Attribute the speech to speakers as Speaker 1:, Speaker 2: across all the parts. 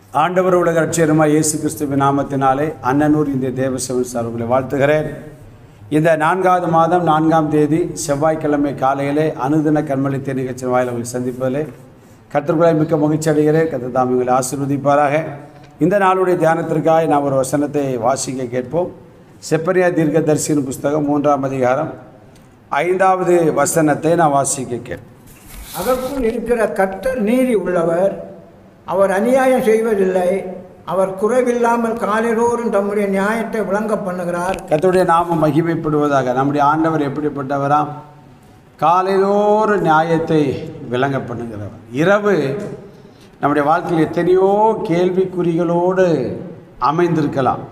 Speaker 1: ஆண்டவர் உலக ரட்சியருமாய் இயேசு கிறிஸ்துவின் நாமத்தினாலே அன்னனூர் இந்த தேவசவன் சார் உங்களை வாழ்த்துகிறேன் இந்த நான்காவது மாதம் நான்காம் தேதி செவ்வாய்க்கிழமை காலையிலே அனுதின கண்மளித்த நிகழ்ச்சி வாயில் உங்களை சந்திப்பதிலே கத்திற்குள்ளே மிக்க மகிழ்ச்சி அடைகிறேன் கத்த தாம் உங்களை ஆசீர்வதிப்பாராக இந்த நாளுடைய தியானத்திற்காக நாம் ஒரு வசனத்தை வாசிக்க கேட்போம் செப்பரியா தீர்க்கதரிசியின் புஸ்தகம் மூன்றாம் அதிகாரம் ஐந்தாவது வசனத்தை நான் வாசிக்க கேட்போம்
Speaker 2: அதற்குள் இருக்கிற கர்த்தர் நீதி உள்ளவர் அவர் அநியாயம் செய்வதில்லை அவர் குறைவில்லாமல் காலைதோறும் தம்முடைய நியாயத்தை விளங்க பண்ணுகிறார்
Speaker 1: கர்த்தருடைய நாமம் மகிமைப்படுவதாக நம்முடைய ஆண்டவர் எப்படிப்பட்டவராம் காலைதோறும் நியாயத்தை விளங்க பண்ணுகிறவர் இரவு நம்முடைய வாழ்க்கையில் எத்தனையோ கேள்விக்குறிகளோடு அமைந்திருக்கலாம்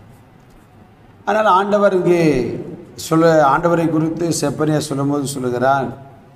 Speaker 1: ஆனால் ஆண்டவர் இங்கே சொல்ல ஆண்டவரை குறித்து செப்பனியா சொல்லும்போது சொல்லுகிறார்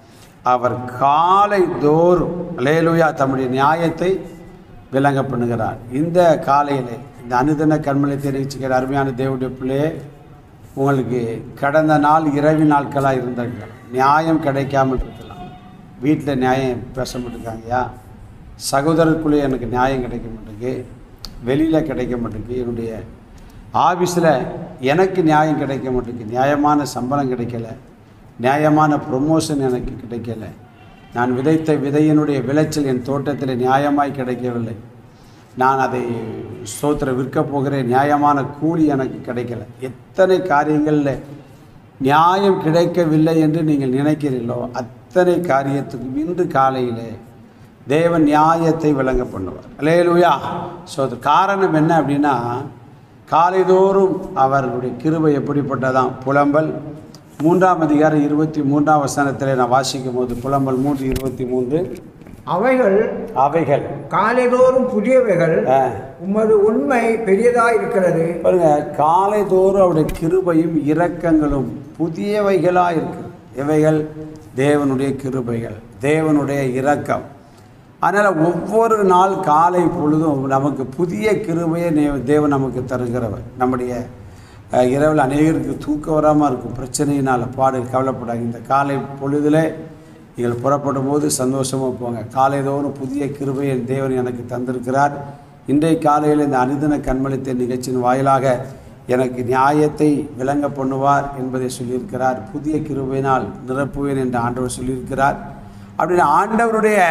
Speaker 1: அவர் காலை தோறும் லேலுயா தம்முடைய நியாயத்தை விளங்க பண்ணுகிறார் இந்த காலையில் இந்த அனுதின கண்மலை நிகழ்ச்சிக்கிற அருமையான தேவனுடைய பிள்ளையே உங்களுக்கு கடந்த நாள் இரவு நாட்களாக இருந்திருக்கலாம் நியாயம் கிடைக்காமல் இருக்கலாம் வீட்டில் நியாயம் பேச மாட்டேங்காங்கய்யா சகோதரருக்குள்ளே எனக்கு நியாயம் கிடைக்க மாட்டேங்குது வெளியில் கிடைக்க மாட்டேங்குது என்னுடைய ஆஃபீஸில் எனக்கு நியாயம் கிடைக்க மாட்டேங்குது நியாயமான சம்பளம் கிடைக்கல நியாயமான ப்ரொமோஷன் எனக்கு கிடைக்கல நான் விதைத்த விதையினுடைய விளைச்சல் என் தோட்டத்தில் நியாயமாய் கிடைக்கவில்லை நான் அதை ஸ்தோத்திர விற்க போகிறேன் நியாயமான கூலி எனக்கு கிடைக்கல எத்தனை காரியங்களில் நியாயம் கிடைக்கவில்லை என்று நீங்கள் நினைக்கிறீர்களோ அத்தனை காரியத்துக்கும் இன்று காலையிலே தேவன் நியாயத்தை விளங்க பண்ணுவார் அலேலுயா ஸோ அது காரணம் என்ன அப்படின்னா காலைதோறும் அவர்களுடைய கிருபை எப்படிப்பட்டதாம் புலம்பல் மூன்றாம் அதிகாரம் இருபத்தி மூன்றாம் வசனத்தில் நான் வாசிக்கும் போது புலம்பல் மூன்று இருபத்தி மூன்று
Speaker 2: அவைகள்
Speaker 1: அவைகள்
Speaker 2: காலைதோறும் புதியவைகள்
Speaker 1: ஆ,
Speaker 2: உமது உண்மை பெரியதாக இருக்கிறது
Speaker 1: பாருங்க காலைதோறும் அவருடைய கிருபையும் இரக்கங்களும் புதியவைகளாக இருக்கு இவைகள் தேவனுடைய கிருபைகள் தேவனுடைய இரக்கம் அதனால் ஒவ்வொரு நாள் காலை பொழுதும் நமக்கு புதிய கிருபையை நே- தேவன் நமக்கு தருகிறவர் நம்முடைய அஹ், இரவில் அநேகருக்கு தூக்கம் வராமல் இருக்கும் பிரச்சனையினால் பாடு கவலைப்படாங்க இந்த காலை பொழுதில் நீங்கள் புறப்படும் போது சந்தோஷமாக போங்க காலைதோறும் புதிய கிருபையை தேவன் எனக்கு தந்திருக்கிறார் இன்றைய காலையில் இந்த அனுதின கண்மளித்த நிகழ்ச்சியின் வாயிலாக எனக்கு நியாயத்தை விளங்க பண்ணுவார் என்பதை சொல்லியிருக்கிறார் புதிய கிருபையினால் நிரப்புவேன் என்று ஆண்டவர் சொல்லியிருக்கிறார் அப்படின்னு ஆண்டவருடைய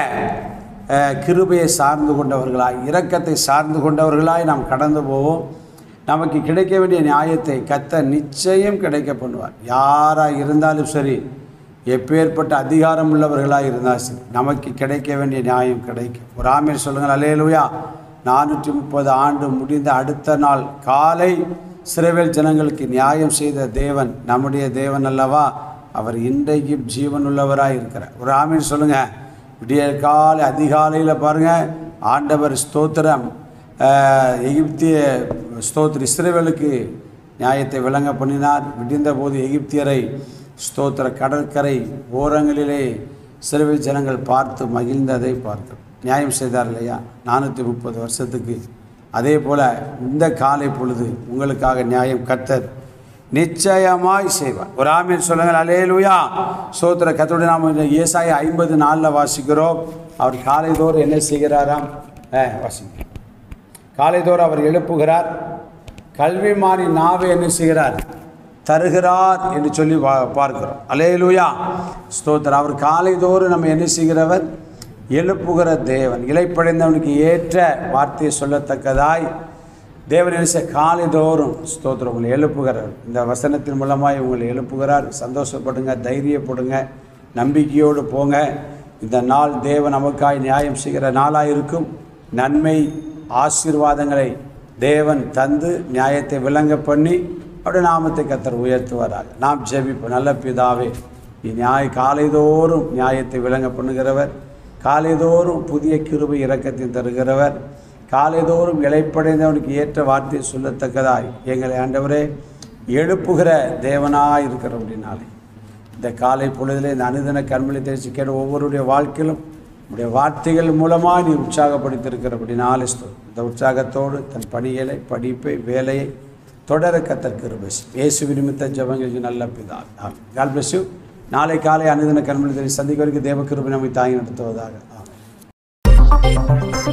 Speaker 1: அஹ், கிருபையை சார்ந்து கொண்டவர்களாய் இரக்கத்தை சார்ந்து கொண்டவர்களாய் நாம் கடந்து போவோம் நமக்கு கிடைக்க வேண்டிய நியாயத்தை கத்த நிச்சயம் கிடைக்க பண்ணுவார் யாராக இருந்தாலும் சரி எப்பேற்பட்ட அதிகாரம் உள்ளவர்களாக இருந்தாலும் சரி நமக்கு கிடைக்க வேண்டிய நியாயம் கிடைக்கும் ஒரு ஆமீர் சொல்லுங்கள் அலேலுயா நானூற்றி முப்பது ஆண்டு முடிந்த அடுத்த நாள் காலை சிறைவேல் ஜனங்களுக்கு நியாயம் செய்த தேவன் நம்முடைய தேவன் அல்லவா அவர் இன்றைக்கும் ஜீவனுள்ளவராக இருக்கிறார் ஒரு ஆமீர் சொல்லுங்கள் விடிய காலை அதிகாலையில் பாருங்கள் ஆண்டவர் ஸ்தோத்திரம் ஆஹ், எகிப்திய ஸ்தோத்திர இஸ்ரேவேலுக்கு நியாயத்தை விளங்க பண்ணினார் விடிந்த போது எகிப்தியரை ஸ்தோத்திர கடற்கரை ஓரங்களிலே இஸ்ரவேல் ஜனங்கள் பார்த்து மகிழ்ந்ததை பார்த்தோம் நியாயம் செய்தார் இல்லையா நானூற்றி முப்பது வருஷத்துக்கு அதே போல் இந்த காலை பொழுது உங்களுக்காக நியாயம் கத்தர் நிச்சயமாய் செய்வார் ஒரு ஆமீன் சொல்லுங்கள் அலேலுயா சோத்திர கத்தோடைய நாம இந்த ஏசாய ஐம்பது நாளில் வாசிக்கிறோம் அவர் காலைதோறும் என்ன செய்கிறாராம் ஆ வாசிங்க காலைதோறும் அவர் எழுப்புகிறார் கல்விமானி நாவை என்ன செய்கிறார் தருகிறார் என்று சொல்லி வா- பார்க்கிறோம் அலேலுயா ஸ்தோத்திரம் அவர் காலைதோறும் நம்ம என்ன செய்கிறவர் எழுப்புகிற தேவன் இலைப்படைந்தவனுக்கு ஏற்ற வார்த்தையை சொல்லத்தக்கதாய் தேவன் என்ன செய்ய காலைதோறும் ஸ்தோத்திரம் உங்களை எழுப்புகிறார் இந்த வசனத்தின் மூலமாய் உங்களை எழுப்புகிறார் சந்தோஷப்படுங்க தைரியப்படுங்க நம்பிக்கையோடு போங்க இந்த நாள் தேவன் நமக்காய் நியாயம் செய்கிற நாளாக இருக்கும் நன்மை ஆசீர்வாதங்களை தேவன் தந்து நியாயத்தை விளங்க பண்ணி அவருடைய நாமத்தை கத்தர் உயர்த்துவாராக நாம் ஜெபிப்போம் நல்ல பிதாவே நீ நியாய காலைதோறும் நியாயத்தை விளங்க பண்ணுகிறவர் காலைதோறும் புதிய கிருபை இரக்கத்தை தருகிறவர் காலைதோறும் இலைப்படைந்தவனுக்கு ஏற்ற வார்த்தையை சொல்லத்தக்கதாய் எங்களை ஆண்டவரே எழுப்புகிற தேவனாய் இருக்கிற அப்படின்னாலே இந்த காலை பொழுதில் இந்த அனுதின கண்மொழி தெரிச்சு கேட்ட ஒவ்வொருடைய வாழ்க்கையிலும் உடைய வார்த்தைகள் மூலமாக நீ உற்சாகப்படுத்தியிருக்கிறபடினாலே ஸ்தோத்திரம். இந்த உற்சாகத்தோடு தன் பணிகளை படிப்பை வேலையை தொடர கத்தர் கிருபை இயேசு நிமித்த ஜபங்களுக்கு நல்ல பிதா ஆமாம் கால் பிளஸ் யூ நாளை காலை அனுதின கண்மொழி தெரிவி சந்திக்க வரைக்கும் தேவ கிருபை நம்மை தாங்கி நடத்துவதாக ஆமாம்